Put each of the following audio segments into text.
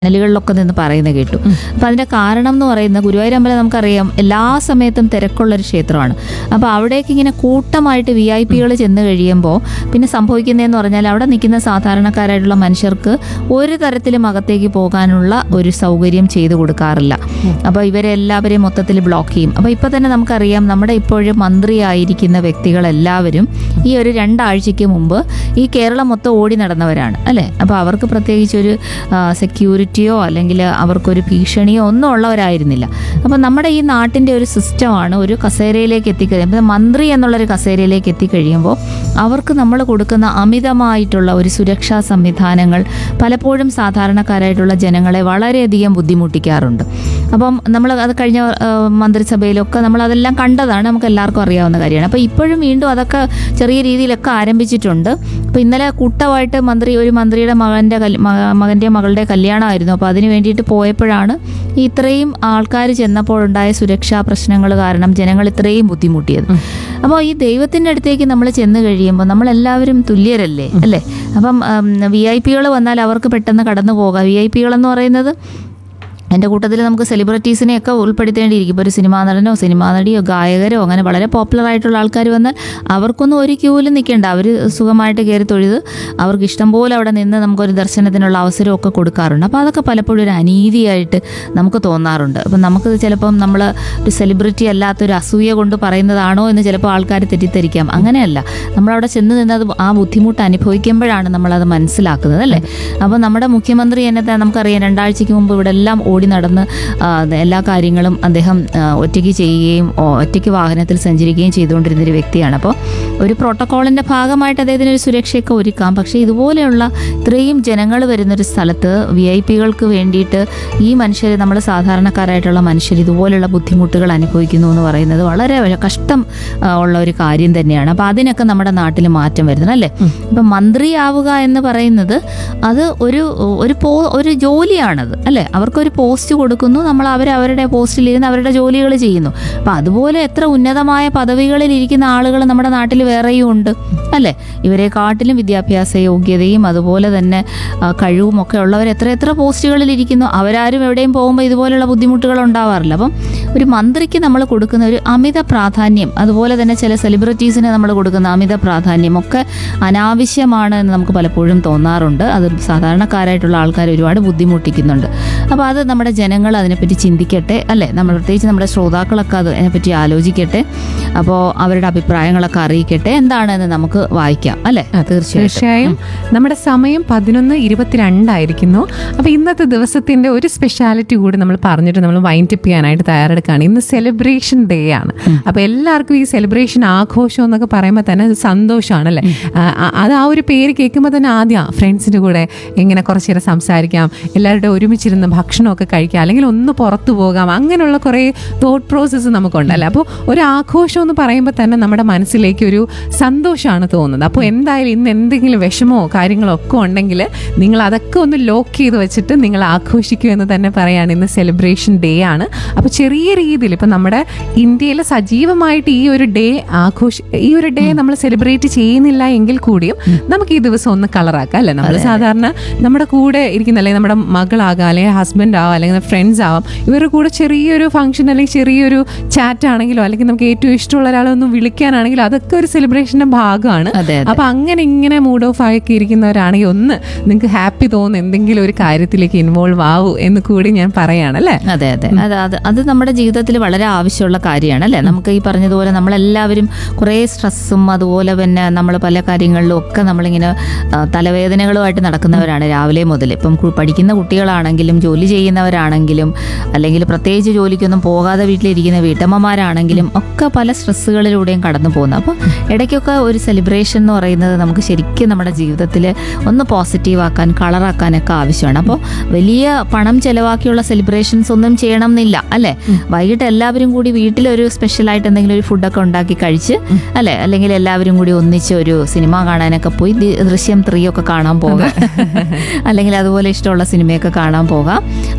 ചാനലുകളിലൊക്കെ നിന്ന് പറയുന്നത് കേട്ടു അപ്പം അതിൻ്റെ കാരണം എന്ന് പറയുന്നത് ഗുരുവായൂർ അമ്പലം നമുക്കറിയാം എല്ലാ സമയത്തും തിരക്കുള്ളൊരു ക്ഷേത്രമാണ് അപ്പോൾ അവിടേക്ക് ഇങ്ങനെ കൂട്ടമായിട്ട് വി ഐ പികൾ ചെന്ന് കഴിയുമ്പോൾ പിന്നെ സംഭവിക്കുന്നതെന്ന് പറഞ്ഞാൽ അവിടെ നിൽക്കുന്ന സാധാരണക്കാരായിട്ടുള്ള മനുഷ്യർക്ക് ഒരു തരത്തിലും അകത്തേക്ക് പോകാനുള്ള ഒരു സൗകര്യം ചെയ്തു കൊടുക്കാറില്ല അപ്പോൾ ഇവരെല്ലാവരെയും മൊത്തത്തിൽ ബ്ലോക്ക് ചെയ്യും അപ്പോൾ ഇപ്പോൾ തന്നെ നമുക്കറിയാം നമ്മുടെ ഇപ്പോഴും മന്ത്രിയായിരിക്കുന്ന വ്യക്തികളെല്ലാവരും ഈ ഒരു രണ്ടാഴ്ചയ്ക്ക് മുമ്പ് ഈ കേരളം മൊത്തം ഓടി നടന്നവരാണ് അല്ലേ അപ്പോൾ അവർക്ക് പ്രത്യേകിച്ച് ഒരു സെക്യൂരിറ്റിയോ അല്ലെങ്കിൽ അവർക്കൊരു ഭീഷണിയോ ഒന്നും ഉള്ളവരായിരുന്നില്ല അപ്പോൾ നമ്മുടെ ഈ നാട്ടിൻ്റെ ഒരു സിസ്റ്റമാണ് ഒരു കസേരയിലേക്ക് എത്തിക്കഴിയുമ്പോൾ മന്ത്രി എന്നുള്ളൊരു കസേരയിലേക്ക് എത്തിക്കഴിയുമ്പോൾ അവർക്ക് നമ്മൾ കൊടുക്കുന്ന അമിതമായിട്ടുള്ള ഒരു സുരക്ഷാ സംവിധാനങ്ങൾ പലപ്പോഴും സാധാരണക്കാരായിട്ടുള്ള ജനങ്ങളെ വളരെയധികം ബുദ്ധിമുട്ടിക്കാറുണ്ട് അപ്പം നമ്മൾ അത് കഴിഞ്ഞ ആ, മന്ത്രിസഭയിലൊക്കെ നമ്മൾ അതെല്ലാം കണ്ടതാണ് നമുക്ക് എല്ലാവർക്കും അറിയാവുന്ന കാര്യമാണ് അപ്പോൾ ഇപ്പോഴും വീണ്ടും അതൊക്കെ ചെറിയ രീതിയിലൊക്കെ ആരംഭിച്ചിട്ടുണ്ട് അപ്പോൾ ഇന്നലെ കൂട്ടമായിട്ട് മന്ത്രി ഒരു മന്ത്രിയുടെ മകൻ്റെ മകൻ്റെ മകളുടെ കല്യാണമായിരുന്നു അപ്പോൾ അതിന് വേണ്ടിയിട്ട് പോയപ്പോഴാണ് ഈ ഇത്രയും ആൾക്കാർ ചെന്നപ്പോഴുണ്ടായ സുരക്ഷാ പ്രശ്നങ്ങൾ കാരണം ജനങ്ങൾ ഇത്രയും ബുദ്ധിമുട്ടിയത് അപ്പോൾ ഈ ദൈവത്തിൻ്റെ അടുത്തേക്ക് നമ്മൾ ചെന്ന് കഴിയുമ്പോൾ നമ്മളെല്ലാവരും തുല്യരല്ലേ അല്ലേ അപ്പം വി ഐ പികൾ വന്നാൽ അവർക്ക് പെട്ടെന്ന് കടന്നു പോകാം വി ഐ പികൾ എന്ന് പറയുന്നത് എൻ്റെ കൂട്ടത്തിൽ നമുക്ക് സെലിബ്രിറ്റീസിനെയൊക്കെ ഉൾപ്പെടുത്തേണ്ടിയിരിക്കും ഇപ്പോൾ ഒരു സിനിമാ നടനോ സിനിമാ നടിയോ ഗായകരോ അങ്ങനെ വളരെ പോപ്പുലർ ആയിട്ടുള്ള ആൾക്കാർ വന്നാൽ അവർക്കൊന്നും ഒരു ക്യൂവിലും നിൽക്കേണ്ട അവർ സുഖമായിട്ട് കയറി തൊഴുത് അവർക്ക് ഇഷ്ടം പോലെ അവിടെ നിന്ന് നമുക്കൊരു ദർശനത്തിനുള്ള അവസരമൊക്കെ കൊടുക്കാറുണ്ട് അപ്പോൾ അതൊക്കെ പലപ്പോഴും ഒരു അനീതിയായിട്ട് നമുക്ക് തോന്നാറുണ്ട് അപ്പം നമുക്ക് ചിലപ്പം നമ്മൾ ഒരു സെലിബ്രിറ്റി അല്ലാത്തൊരു അസൂയ കൊണ്ട് പറയുന്നതാണോ എന്ന് ചിലപ്പോൾ ആൾക്കാർ തെറ്റിദ്ധരിക്കാം അങ്ങനെയല്ല നമ്മളവിടെ ചെന്ന് നിന്നത് ആ ബുദ്ധിമുട്ട് അനുഭവിക്കുമ്പോഴാണ് നമ്മളത് മനസ്സിലാക്കുന്നത് അല്ലേ അപ്പോൾ നമ്മുടെ മുഖ്യമന്ത്രി എന്നെ തന്നെ നമുക്കറിയാം രണ്ടാഴ്ചയ്ക്ക് മുമ്പ് ഇവിടെ എല്ലാം ഓടി നടന്ന് ആ, എല്ലാ കാര്യങ്ങളും അദ്ദേഹം ആ, ഒറ്റയ്ക്ക് ചെയ്യുകയും ഓ, ഒറ്റയ്ക്ക് വാഹനത്തിൽ സഞ്ചരിക്കുകയും ചെയ്തുകൊണ്ടിരുന്ന ഒരു വ്യക്തിയാണ് അപ്പോൾ ഒരു പ്രോട്ടോക്കോളിൻ്റെ ഭാഗമായിട്ട് അദ്ദേഹത്തിന് ഒരു സുരക്ഷയൊക്കെ ഒരുക്കാം പക്ഷേ ഇതുപോലെയുള്ള ഇത്രയും ജനങ്ങൾ വരുന്നൊരു സ്ഥലത്ത് വി ഐ പികൾക്ക് വേണ്ടിയിട്ട് ഈ മനുഷ്യർ നമ്മൾ സാധാരണക്കാരായിട്ടുള്ള മനുഷ്യർ ഇതുപോലെയുള്ള ബുദ്ധിമുട്ടുകൾ അനുഭവിക്കുന്നു എന്ന് പറയുന്നത് വളരെ വളരെ കഷ്ടം ആ, ഉള്ള ഒരു കാര്യം തന്നെയാണ് അപ്പോൾ അതിനൊക്കെ നമ്മുടെ നാട്ടിൽ മാറ്റം വരുന്നത് അല്ലേ ഇപ്പം മന്ത്രിയാവുക എന്ന് പറയുന്നത് അത് ഒരു ഒരു പോ ഒരു ജോലിയാണത് അല്ലേ അവർക്കൊരു പോസ്റ്റ് കൊടുക്കുന്നു നമ്മൾ അവർ അവരുടെ പോസ്റ്റിൽ ഇരുന്ന് അവരുടെ ജോലികൾ ചെയ്യുന്നു അപ്പം അതുപോലെ എത്ര ഉന്നതമായ പദവികളിൽ ഇരിക്കുന്ന ആളുകൾ നമ്മുടെ നാട്ടിൽ വേറെയും ഉണ്ട് അല്ലേ ഇവരെക്കാട്ടിലും വിദ്യാഭ്യാസ യോഗ്യതയും അതുപോലെ തന്നെ ആ, കഴിവും ഒക്കെ ഉള്ളവർ എത്ര എത്ര പോസ്റ്റുകളിൽ ഇരിക്കുന്നു അവരാരും എവിടെയും പോകുമ്പോൾ ഇതുപോലുള്ള ബുദ്ധിമുട്ടുകൾ ഉണ്ടാവാറില്ല അപ്പം ഒരു മന്ത്രിക്ക് നമ്മൾ കൊടുക്കുന്ന ഒരു അമിത പ്രാധാന്യം അതുപോലെ തന്നെ ചില സെലിബ്രിറ്റീസിന് നമ്മൾ കൊടുക്കുന്ന അമിത പ്രാധാന്യം ഒക്കെ അനാവശ്യമാണ് എന്ന് നമുക്ക് പലപ്പോഴും തോന്നാറുണ്ട് അത് സാധാരണക്കാരായിട്ടുള്ള ആൾക്കാർ ഒരുപാട് ബുദ്ധിമുട്ടിക്കുന്നുണ്ട് അപ്പോൾ അത് നമ്മുടെ ജനങ്ങൾ അതിനെപ്പറ്റി ചിന്തിക്കട്ടെ അല്ലേ നമ്മൾ പ്രത്യേകിച്ച് നമ്മുടെ ശ്രോതാക്കളൊക്കെ അത് അതിനെപ്പറ്റി ആലോചിക്കട്ടെ അപ്പോൾ അവരുടെ അഭിപ്രായങ്ങളൊക്കെ അറിയിക്കട്ടെ എന്താണെന്ന് നമുക്ക് വായിക്കാം അല്ലേ തീർച്ചയായിട്ടും തീർച്ചയായും നമ്മുടെ സമയം പതിനൊന്ന് ഇരുപത്തിരണ്ടായിരിക്കുന്നു അപ്പൊ ഇന്നത്തെ ദിവസത്തിന്റെ ഒരു സ്പെഷ്യാലിറ്റി കൂടി നമ്മൾ പറഞ്ഞിട്ട് നമ്മൾ വൈൻഡ് അപ്പ് ചെയ്യാനായിട്ട് തയ്യാറെടുക്കുകയാണ് ഇന്ന് സെലിബ്രേഷൻ ഡേ ആണ് അപ്പൊ എല്ലാവർക്കും ഈ സെലിബ്രേഷൻ ആഘോഷം എന്നൊക്കെ പറയുമ്പോൾ തന്നെ അത് സന്തോഷമാണ് അല്ലേ ആ, ആ, അത് ആ ഒരു പേര് കേൾക്കുമ്പോൾ തന്നെ ആദ്യം ഫ്രണ്ട്സിന്റെ കൂടെ ഇങ്ങനെ കുറച്ച് നേരം സംസാരിക്കാം എല്ലാവരുടെ ഒരുമിച്ചിരുന്ന് ഭക്ഷണമൊക്കെ കഴിക്കാം അല്ലെങ്കിൽ ഒന്ന് പുറത്തു പോകാം അങ്ങനെയുള്ള കുറേ തോട്ട് പ്രോസസ്സ് നമുക്കുണ്ടല്ലേ അപ്പോൾ ഒരു ആഘോഷം എന്ന് പറയുമ്പോൾ തന്നെ നമ്മുടെ മനസ്സിലേക്ക് ഒരു സന്തോഷമാണ് തോന്നുന്നത് അപ്പോൾ എന്തായാലും ഇന്ന് എന്തെങ്കിലും വിഷമമോ കാര്യങ്ങളോ ഒക്കെ ഉണ്ടെങ്കിൽ നിങ്ങൾ അതൊക്കെ ഒന്ന് ലോക്ക് ചെയ്ത് വെച്ചിട്ട് നിങ്ങൾ ആഘോഷിക്കൂ എന്ന് തന്നെ പറയാണ് ഇന്ന് സെലിബ്രേഷൻ ഡേ ആണ് അപ്പോൾ ചെറിയ രീതിയിൽ ഇപ്പം നമ്മുടെ ഇന്ത്യയിൽ സജീവമായിട്ട് ഈ ഒരു ഡേ ആഘോഷ ഈ ഒരു ഡേ നമ്മൾ സെലിബ്രേറ്റ് ചെയ്യുന്നില്ല എങ്കിൽ കൂടിയും നമുക്ക് ഈ ദിവസം ഒന്ന് കളറാക്കാം അല്ലേ നമ്മൾ സാധാരണ നമ്മുടെ കൂടെ ഇരിക്കുന്ന അല്ലെങ്കിൽ നമ്മുടെ മകളാകാം അല്ലെങ്കിൽ ഹസ്ബൻഡ് ആവാം അല്ലെങ്കിൽ ഫ്രണ്ട്സ് ആവാം ഇവരുടെ കൂടെ ചെറിയൊരു ഫംഗ്ഷൻ അല്ലെങ്കിൽ ചെറിയൊരു ചാറ്റ് ആണെങ്കിലോ അല്ലെങ്കിൽ നമുക്ക് ഏറ്റവും ഇഷ്ടമുള്ള ഒരാളെ ഒന്ന് വിളിക്കാനാണെങ്കിലോ അതൊക്കെ ഒരു സെലിബ്രേഷന്റെ ഭാഗമാണ് അതെ അതെ അപ്പൊ അങ്ങനെ ഇങ്ങനെ മൂഡ് ഓഫ് ആക്കി ഇരിക്കുന്നവരാണെങ്കിൽ ഒന്ന് നിങ്ങൾക്ക് ഹാപ്പി തോന്നുന്ന എന്തെങ്കിലും ഒരു കാര്യത്തിലേക്ക് ഇൻവോൾവ് ആവൂ എന്ന് കൂടി ഞാൻ പറയാണ് അല്ലേ അതെ അതെ അത് അത് അത് നമ്മുടെ ജീവിതത്തിൽ വളരെ ആവശ്യമുള്ള കാര്യമാണ് അല്ലേ നമുക്ക് ഈ പറഞ്ഞതുപോലെ നമ്മളെല്ലാവരും കുറേ സ്ട്രെസ്സും അതുപോലെ പിന്നെ നമ്മൾ പല കാര്യങ്ങളിലും ഒക്കെ നമ്മളിങ്ങനെ ആ, തലവേദനകളുമായിട്ട് നടക്കുന്നവരാണ് രാവിലെ മുതൽ ഇപ്പം കു- പഠിക്കുന്ന കുട്ടികളാണെങ്കിലും ജോലി ചെയ്യുന്നവരാണെങ്കിലും അല്ലെങ്കിൽ പ്രത്യേകിച്ച് ജോലിക്കൊന്നും പോകാതെ വീട്ടിലിരിക്കുന്ന വീട്ടമ്മമാരാണെങ്കിലും ഒക്കെ പല സ്ട്രെസ്സുകളിലൂടെയും കടന്നു പോകുന്നത് അപ്പോൾ ഇടയ്ക്കൊക്കെ ഒരു സെലിബ്രേഷൻ എന്ന് പറയുന്നത് നമുക്ക് ശരിക്കും നമ്മുടെ ജീവിതത്തിൽ ഒന്ന് പോസിറ്റീവ് ആക്കാൻ കളറാക്കാനൊക്കെ ആവശ്യമാണ് അപ്പോൾ വലിയ പണം ചെലവാക്കിയുള്ള സെലിബ്രേഷൻസ് ഒന്നും ചെയ്യണം എന്നില്ല അല്ലേ വൈകിട്ട് എല്ലാവരും കൂടി വീട്ടിലൊരു സ്പെഷ്യലായിട്ട് എന്തെങ്കിലും ഒരു ഫുഡൊക്കെ ഉണ്ടാക്കി കഴിച്ച് അല്ലേ അല്ലെങ്കിൽ എല്ലാവരും കൂടി ഒന്നിച്ച് ഒരു സിനിമ കാണാനൊക്കെ പോയി ദി- ദൃശ്യം ത്രീ ഒക്കെ കാണാൻ പോകാം അല്ലെങ്കിൽ അതുപോലെ ഇഷ്ടമുള്ള സിനിമയൊക്കെ കാണാൻ പോകാം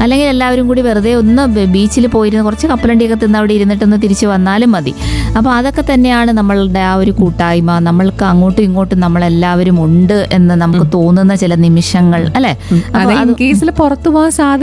അല്ലെങ്കിൽ എല്ലാവരും കൂടി വെറുതെ ഒന്ന് ബീച്ചിൽ പോയിരുന്ന് കുറച്ച് കപ്പലണ്ടിയൊക്കെ തിന്ന് അവിടെ ഇരുന്നിട്ടൊന്ന് തിരിച്ച് വന്നാലും മതി അപ്പോൾ അതൊക്കെ തന്നെയാണ് നമ്മളുടെ ആ ഒരു കൂട്ടായ്മ നമ്മൾക്ക് അങ്ങോട്ടും ഇങ്ങോട്ടും നമ്മളെല്ലാവരും ഉണ്ട് എന്ന് നമുക്ക് തോന്നുന്ന ചില നിമിഷങ്ങൾ അല്ലെ അതെ ഇൻ കേസിൽ പുറത്തു പോകാൻ സാധ്യത